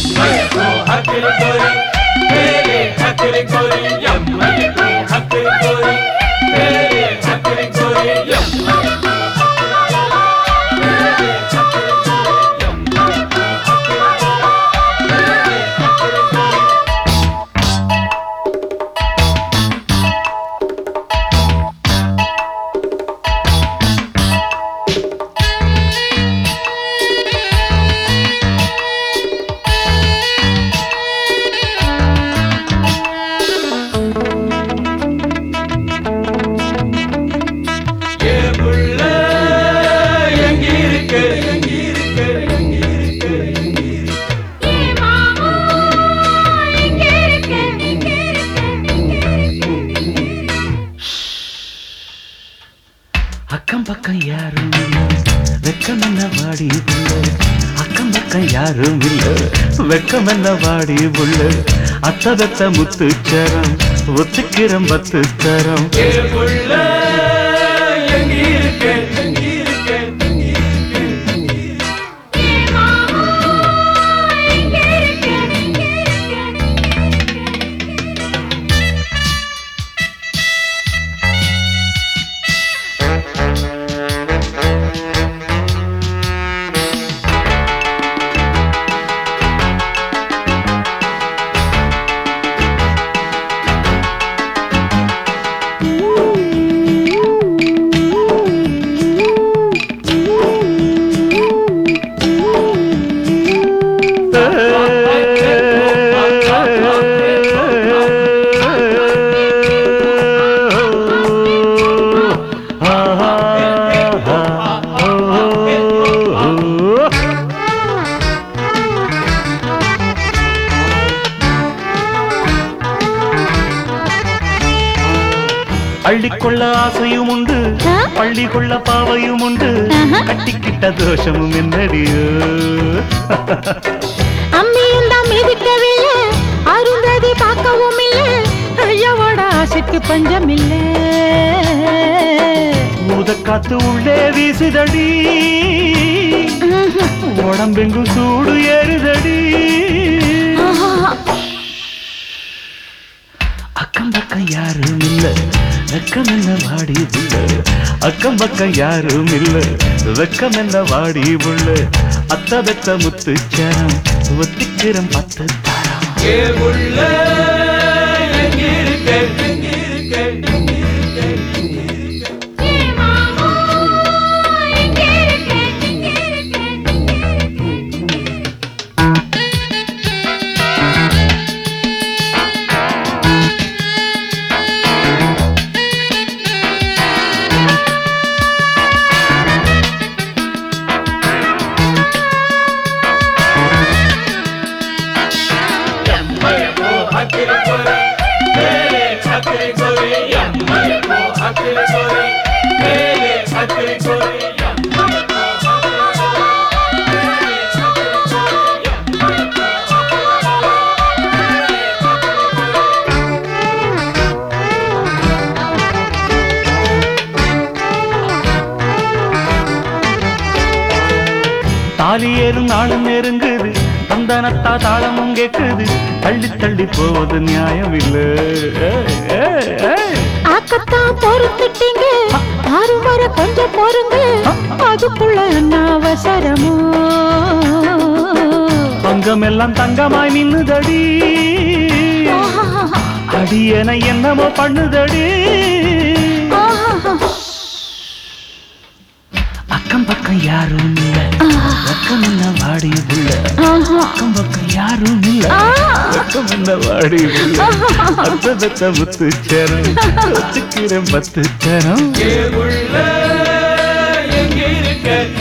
எம்மையப்போ ஹக்கிரி கோரி மேலே ஹக்கிரி கோரி எம்மையப்போ ஹக்கிரி கோரி மேலே ஹக்கிரி கோரி எம்மையப்போ மேலே ஹக்கிரி கோரி எம்மையப்போ மேலே ஹக்கிரி கோரி ஏ புள்ள எங்கிருக்க எங்கிருக்க எங்கிருக்க ஏ மாமா இங்க இருக்க இங்க இருக்க இங்க இருக்க அக்கம் பக்கம் யாரும் இல்ல வெக்கம் என்ன வாடி புள்ள அக்கம் பக்கம் யாரும் இல்ல வெக்கம் என்ன வாடி புள்ள அத்ததத்த முத்துச்சரம் ஒத்துக்கிறம் பத்து தரம் ஏ புள்ள எங்கிருக்க எங்கிருக்க எங்கிருக்க ஏ மாமா இங்க இருக்க இங்க இருக்க அள்ளிக்கொள்ள ஆசையும் உண்டு ஆ? பள்ளி கொள்ள பாவையும் உண்டு ஆஹா. கட்டிக்கிட்ட தோஷமும் என்னடியோ அம்மியும் தான் மிதிக்கவில்லை அருந்ததி பார்க்கவும் இல்லை ஐயாவோட ஆசைக்கு பஞ்சம் இல்லை ஊதக்காத்து உள்ளே வீசுதடி உடம்பெங்கும் சூடு ஏறுதடி அக்கம் பக்கம் யாரும் இல்ல வெக்கம் என்ன வாடி புள்ள அக்கம் பக்கம் யாரும் இல்ல வெக்கம் என்ன வாடி புள்ள அத்த பெத்த முத்துச்சரம் ஒத்திக்கிறம் பத்து தரம் ஏ புள்ள எங்கிருக்க எங்கிருக்க எங்கிருக்க எங்கிருக்க ஏ மாமா இங்க இருக்க இங்க இருக்க எம்மையப்போ ஹக்கிரி கோரி மேலே ஹக்கிரி கோரி எம்மையப்போ ஹக்கிரி கோரி மேலே ஹக்கிரி கோரி எம்மையப்போ ஹக்கிரி கோரி மேலே ஹக்கிரி கோரி எம்மையப்போ தாலி ஏறும் நாளும் நெருங்குது தந்தனத்தா தாளமும் கேக்குது தள்ளி தள்ளி போவது நியாயம் இல்ல ஆக்கத்தான் பொறுத்துட்டீங்க யாரும் வர கொஞ்சம் பொறுங்க அதுக்குள்ள என்ன அவசரமோ பங்கம் எல்லாம் தங்கமாய் நின்னுதடி அடியன என்னமோ பண்ணுதடி அக்கம் பக்கம் யாரும் இல்ல பக்கம் என்ன வாடி புள்ள அக்கம் பக்கம் யாரும் இல்ல பக்கம் என்ன வாடி புள்ள அத்த பெத்த முத்து சேரம் ஒத்துக்கிறேன் பத்து தரம் ஏ புள்ள எங்கிருக்க